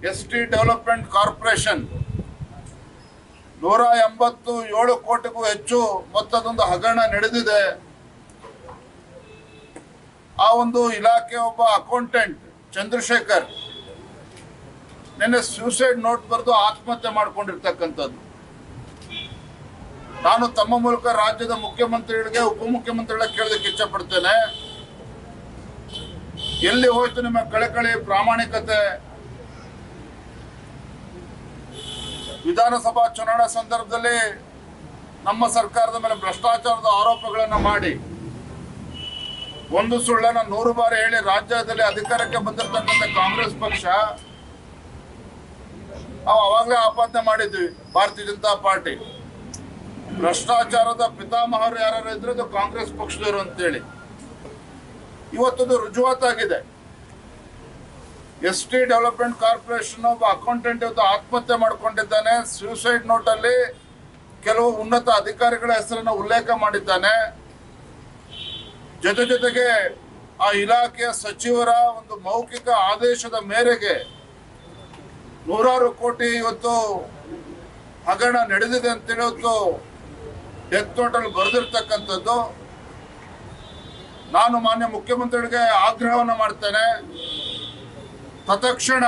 S T development corporation ನೂರ ಎಂಬತ್ತು ಏಳು ಕೋಟಿಗೂ ಹೆಚ್ಚು ಮೊತ್ತದೊಂದು ಹಗರಣ ನಡೆದಿದೆ ಆ ಒಂದು ಇಲಾಖೆ ಒಬ್ಬ ಅಕೌಂಟೆಂಟ್ ಚಂದ್ರಶೇಖರ್ ನಿನ್ನೆ ಸೂಸೈಡ್ ನೋಟ್ ಬರೆದು ಆತ್ಮಹತ್ಯೆ ಮಾಡ್ಕೊಂಡಿರ್ತಕ್ಕಂಥದ್ದು ನಾನು ತಮ್ಮ ಮೂಲಕ ರಾಜ್ಯದ ಮುಖ್ಯಮಂತ್ರಿಗಳಿಗೆ ಉಪಮುಖ್ಯಮಂತ್ರಿಗಳಿಗೆ ಕೇಳೋದಕ್ಕೆ ಇಚ್ಛಪಡ್ತೇನೆ ಎಲ್ಲಿ ಹೋಯ್ತು ನಿಮ್ಮ ಕಳಕಳಿ ಪ್ರಾಮಾಣಿಕತೆ ವಿಧಾನಸಭಾ ಚುನಾವಣಾ ಸಂದರ್ಭದಲ್ಲಿ ನಮ್ಮ ಸರ್ಕಾರದ ಮೇಲೆ ಭ್ರಷ್ಟಾಚಾರದ ಆರೋಪಗಳನ್ನು ಮಾಡಿ ಒಂದು ಸುಳ್ಳನ್ನ ನೂರು ಬಾರಿ ಹೇಳಿ ರಾಜ್ಯದಲ್ಲಿ ಅಧಿಕಾರಕ್ಕೆ ಬಂದಿರತಕ್ಕಂಥ ಕಾಂಗ್ರೆಸ್ ಪಕ್ಷ ನಾವು ಅವಾಗಲೇ ಆಪಾದನೆ ಮಾಡಿದ್ವಿ ಭಾರತೀಯ ಜನತಾ ಪಾರ್ಟಿ ಭ್ರಷ್ಟಾಚಾರದ ಪಿತಾಮಹರು ಯಾರು ಇದ್ರೆ ಅದು ಕಾಂಗ್ರೆಸ್ ಪಕ್ಷದವರು ಅಂತೇಳಿ ಇವತ್ತದು ರುಜುವಾತಾಗಿದೆ ಎಸ್ ಟಿ ಡೆವಲಪ್ಮೆಂಟ್ ಕಾರ್ಪೊರೇಷನ್ ಒಬ್ಬ ಅಕೌಂಟೆಂಟ್ ಇವತ್ತು ಆತ್ಮಹತ್ಯೆ ಮಾಡ್ಕೊಂಡಿದ್ದಾನೆ ಸೂಸೈಡ್ ನೋಟ್ ಅಲ್ಲಿ ಕೆಲವು ಉನ್ನತ ಅಧಿಕಾರಿಗಳ ಹೆಸರನ್ನು ಉಲ್ಲೇಖ ಮಾಡಿದ್ದಾನೆ ಜೊತೆ ಜೊತೆಗೆ ಆ ಇಲಾಖೆಯ ಸಚಿವರ ಒಂದು ಮೌಖಿಕ ಆದೇಶದ ಮೇರೆಗೆ ನೂರಾರು ಕೋಟಿ ಇವತ್ತು ಹಗರಣ ನಡೆದಿದೆ ಅಂತೇಳಿ ಇವತ್ತು ಡೆತ್ ನೋಟಲ್ಲಿ ಬರೆದಿರ್ತಕ್ಕಂಥದ್ದು ನಾನು ಮಾನ್ಯ ಮುಖ್ಯಮಂತ್ರಿಗಳಿಗೆ ಆಗ್ರಹವನ್ನು ಮಾಡ್ತೇನೆ ತತ್ಕ್ಷಣ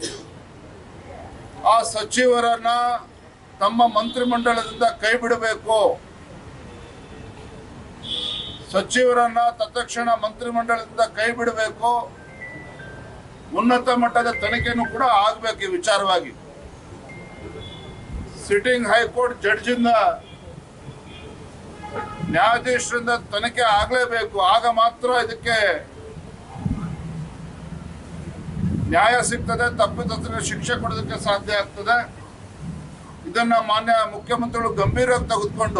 ಆ ಸಚಿವರನ್ನ ತಮ್ಮ ಮಂತ್ರಿಮಂಡಲದಿಂದ ಕೈ ಬಿಡಬೇಕು ಸಚಿವರನ್ನ ತತ್ಕ್ಷಣ ಮಂತ್ರಿಮಂಡಲದಿಂದ ಕೈ ಬಿಡಬೇಕು ಉನ್ನತ ಮಟ್ಟದ ತನಿಖೆನೂ ಕೂಡ ಆಗ್ಬೇಕು ಈ ವಿಚಾರವಾಗಿ ಸಿಟ್ಟಿಂಗ್ ಹೈಕೋರ್ಟ್ ಜಡ್ಜಿಂದ ನ್ಯಾಯಾಧೀಶರಿಂದ ತನಿಖೆ ಆಗ್ಲೇಬೇಕು ಆಗ ಮಾತ್ರ ಇದಕ್ಕೆ ನ್ಯಾಯ ಸಿಗ್ತದೆ ತಪ್ಪಿತಸ್ಥರಿಗೆ ಶಿಕ್ಷೆ ಕೊಡೋದಕ್ಕೆ ಸಾಧ್ಯ ಆಗ್ತದೆ ಇದನ್ನ ಮಾನ್ಯ ಮುಖ್ಯಮಂತ್ರಿಗಳು ಗಂಭೀರವಾಗಿ ತೆಗೆದುಕೊಂಡು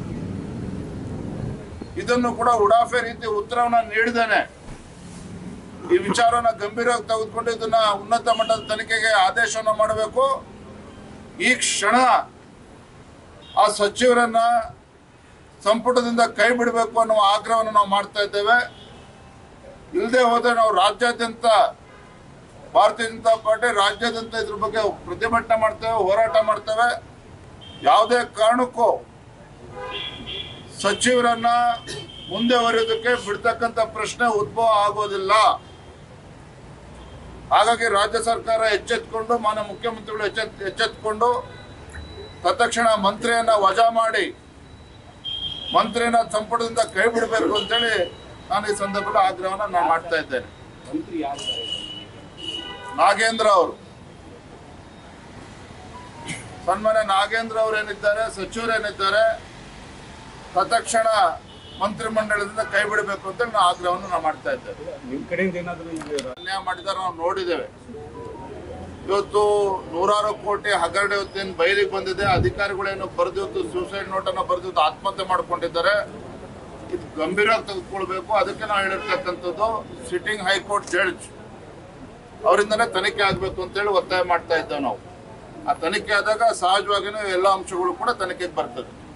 ಇದನ್ನು ಕೂಡ ಉಡಾಫೆ ರೀತಿ ಉತ್ತರವನ್ನ ನೀಡಿದ್ದೇನೆ ಈ ವಿಚಾರವನ್ನ ಗಂಭೀರವಾಗಿ ತೆಗೆದುಕೊಂಡು ಇದನ್ನ ಉನ್ನತ ಮಟ್ಟದ ತನಿಖೆಗೆ ಆದೇಶವನ್ನು ಮಾಡಬೇಕು ಈ ಕ್ಷಣ ಆ ಸಚಿವರನ್ನ ಸಂಪುಟದಿಂದ ಕೈ ಬಿಡಬೇಕು ಅನ್ನುವ ಆಗ್ರಹವನ್ನು ನಾವು ಮಾಡ್ತಾ ಇದ್ದೇವೆ ಇಲ್ಲದೆ ಹೋದ್ರೆ ನಾವು ರಾಜ್ಯಾದ್ಯಂತ ಭಾರತೀಯ ಜನತಾ ಪಾರ್ಟಿ ರಾಜ್ಯಾದ್ಯಂತ ಇದ್ರ ಬಗ್ಗೆ ಪ್ರತಿಭಟನೆ ಮಾಡ್ತೇವೆ ಹೋರಾಟ ಮಾಡ್ತೇವೆ ಯಾವುದೇ ಕಾರಣಕ್ಕೂ ಸಚಿವರನ್ನ ಮುಂದೆ ಹೊರೆಯೋದಕ್ಕೆ ಬಿಡ್ತಕ್ಕಂಥ ಪ್ರಶ್ನೆ ಉದ್ಭವ ಆಗೋದಿಲ್ಲ ಹಾಗಾಗಿ ರಾಜ್ಯ ಸರ್ಕಾರ ಎಚ್ಚೆತ್ಕೊಂಡು ಮಾನ್ಯ ಮುಖ್ಯಮಂತ್ರಿಗಳು ಎಚ್ಚೆತ್ ಎಚ್ಚೆತ್ಕೊಂಡು ತತ್ಕ್ಷಣ ಮಂತ್ರಿಯನ್ನ ವಜಾ ಮಾಡಿ ಮಂತ್ರಿಯನ್ನ ಸಂಪುಟದಿಂದ ಕೈ ಬಿಡಬೇಕು ಅಂತೇಳಿ ನಾನು ಈ ಸಂದರ್ಭದಲ್ಲಿ ಆಗ್ರಹವನ್ನು ನಾನು ಮಾಡ್ತಾ ಇದ್ದೇನೆ ಮಂತ್ರಿ ಯಾರು ನಾಗೇಂದ್ರ ಅವರು ಸನ್ಮಾನ್ಯ ನಾಗೇಂದ್ರ ಅವರು ಏನಿದ್ದಾರೆ ಸಚಿವರು ಏನಿದ್ದಾರೆ ತತ್ಕ್ಷಣ ಮಂತ್ರಿಮಂಡಲದಿಂದ ಕೈ ಬಿಡಬೇಕು ಅಂತ ನಾನು ಆಗ್ರಹವನ್ನು ನಾವು ಮಾಡ್ತಾ ಇದ್ದೇವೆ ನಿಮ್ ಕಡೆಯಿಂದ ಏನಾದ್ರು ಈಗ ಅನ್ಯಾಯ ಮಾಡಿದ್ದಾರೆ ನಾವು ನೋಡಿದ್ದೇವೆ ಇವತ್ತು ನೂರಾರು ಕೋಟಿ ಹಗರಣ ಇವತ್ತೇನು ಬಯಲಿಗೆ ಬಂದಿದೆ ಅಧಿಕಾರಿಗಳೇನು ಬರೆದು ಇವತ್ತು ಸೂಸೈಡ್ ನೋಟನ್ನು ಬರೆದು ಇವತ್ತು ಆತ್ಮಹತ್ಯೆ ಮಾಡ್ಕೊಂಡಿದ್ದಾರೆ ಇದು ಗಂಭೀರವಾಗಿ ತೆಗೆದುಕೊಳ್ಬೇಕು ಅದಕ್ಕೆ ನಾವು ಹೇಳಿರ್ತಕ್ಕಂಥದ್ದು ಸಿಟ್ಟಿಂಗ್ ಹೈಕೋರ್ಟ್ ಜಡ್ಜ್ ಅವರಿಂದನೇ ತನಿಖೆ ಆಗಬೇಕು ಅಂತೇಳಿ ಒತ್ತಾಯ ಮಾಡ್ತಾ ಇದ್ದೇವೆ ನಾವು ಆ ತನಿಖೆ ಆದಾಗ ಸಹಜವಾಗಿಯೂ ಎಲ್ಲ ಅಂಶಗಳು ಕೂಡ ತನಿಖೆಗೆ ಬರ್ತದೆ